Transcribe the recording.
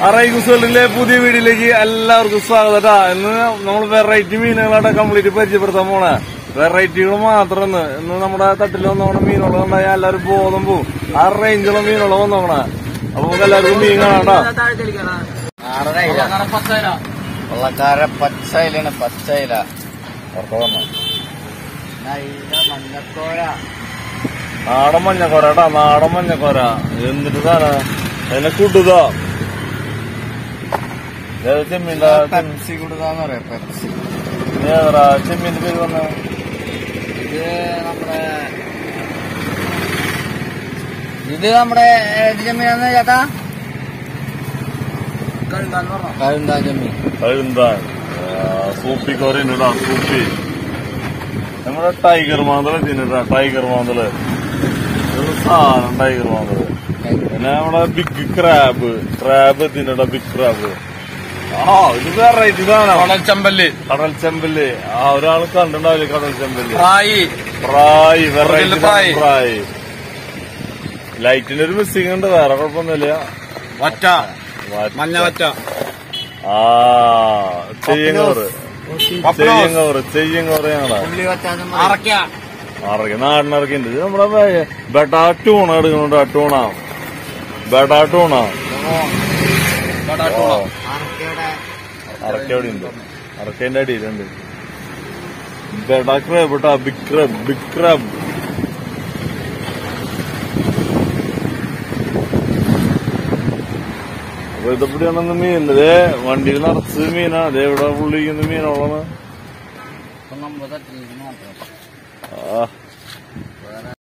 അറൈകുസലിലെ പുതിയ വീഡിയോയിലേക്ക് എല്ലാവർക്കും സ്വാഗതം ട്ടാ. ഇന്ന് നമ്മൾ വെറൈറ്റി മീനുകളാണ് കംപ്ലീറ്റ് പരിചയപ്പെടുത്താൻ പോണേ വെറൈറ്റികൾ മാത്രം ഇന്ന് ഇന്ന് നമ്മുടെ തട്ടിൽ വന്നോണ മീനുകൾ കണ്ടാൽ എല്ലാവരും ബോധം പോവും ആ റേഞ്ചുള്ള മീനുകൾ വന്നോണേ അപ്പൊ നമുക്ക് എല്ലാവർക്കും മീൻ കാണാട്ടാ വെള്ളക്കാര പച്ചയിലാണ് പച്ചയില മഞ്ഞക്കോര നാടൻ മഞ്ഞക്കോര ട്ടാ നാടൻ മഞ്ഞക്കോര എന്നിട്ട് താനാ അതിനെ കൂട്ടുതാ ചെമ്മീൻ്റെ പെപ്സി കൊടുക്കാന്ന് പറയാം പെപ്സി ഏതാ ചെമ്മീന്റെ പേര് വന്ന ഇത് നമ്മുടെ ഇത് നമ്മുടെ ഏത് ജമീനാന്ന് ചേട്ടാ കഴുന്താ ജമീൻ കഴുന്താൻ സൂപ്പി കോരയുണ്ട് ട്ടാ സൂപ്പി നമ്മുടെ ടൈഗർ മാന്തള തിന്നിട്ടാ ടൈഗർ മാന്തള് ഇതൊരു സാധനം ടൈഗർ മാന്തള് പിന്നെ നമ്മുടെ ബിഗ് ക്രാബ് ക്രാബ് തിന്നിട്ട ബിഗ് ക്രാബ് ആ ഇത് വെറൈറ്റി സാധനം ചെമ്പല്ലി കടൽ ചെമ്പല് ആ ഒരാൾ കണ്ടിട്ടുണ്ടാവില്ലേ കടൽ ചെമ്പല് പ്രായി പ്രായ് വെറൈറ്റി പ്രായ്. പ്രായ് ലൈറ്റിന്റെ ഒരു മിസ്സിംഗ് ഉണ്ട് വേറെ കുഴപ്പമൊന്നുമില്ല വറ്റ മഞ്ഞ വറ്റ ആ ചെയ്യങ്ങോറ് ചെയ്യങ്ങോറ് ചെയ്യങ്ങോറ് ഞങ്ങളെ ഉള്ളി വറ്റാനും അറക്ക അറക്കി നാടിനിറക്കിണ്ട് ഇത് നമ്മുടെ വേ- ബെട്ടാ ടൂണ എടുക്കുന്നുണ്ട് ആ ടൂണ ബെട്ടാ ടൂണ അറക്കയുടെ അറക്ക അവിടെ ഉണ്ട് അറക്കേന്റെ അടിയിലുണ്ട് ബെട്ടാ ക്രബ് കേട്ടാ ബിഗ് ക്രബ് ബിഗ് ക്രബ് അപ്പൊ ഇതപ്പടിയാണെന്ന് മീനില്ലേ വണ്ടിയിൽ നിറച്ച് മീനാ അതേ ഇവിടെ പുള്ളിക്കുന്ന മീനോളാണ് ഇപ്പൊ നമ്മൾ തട്ടിലിരിക്കുന്ന മാത്രം ആ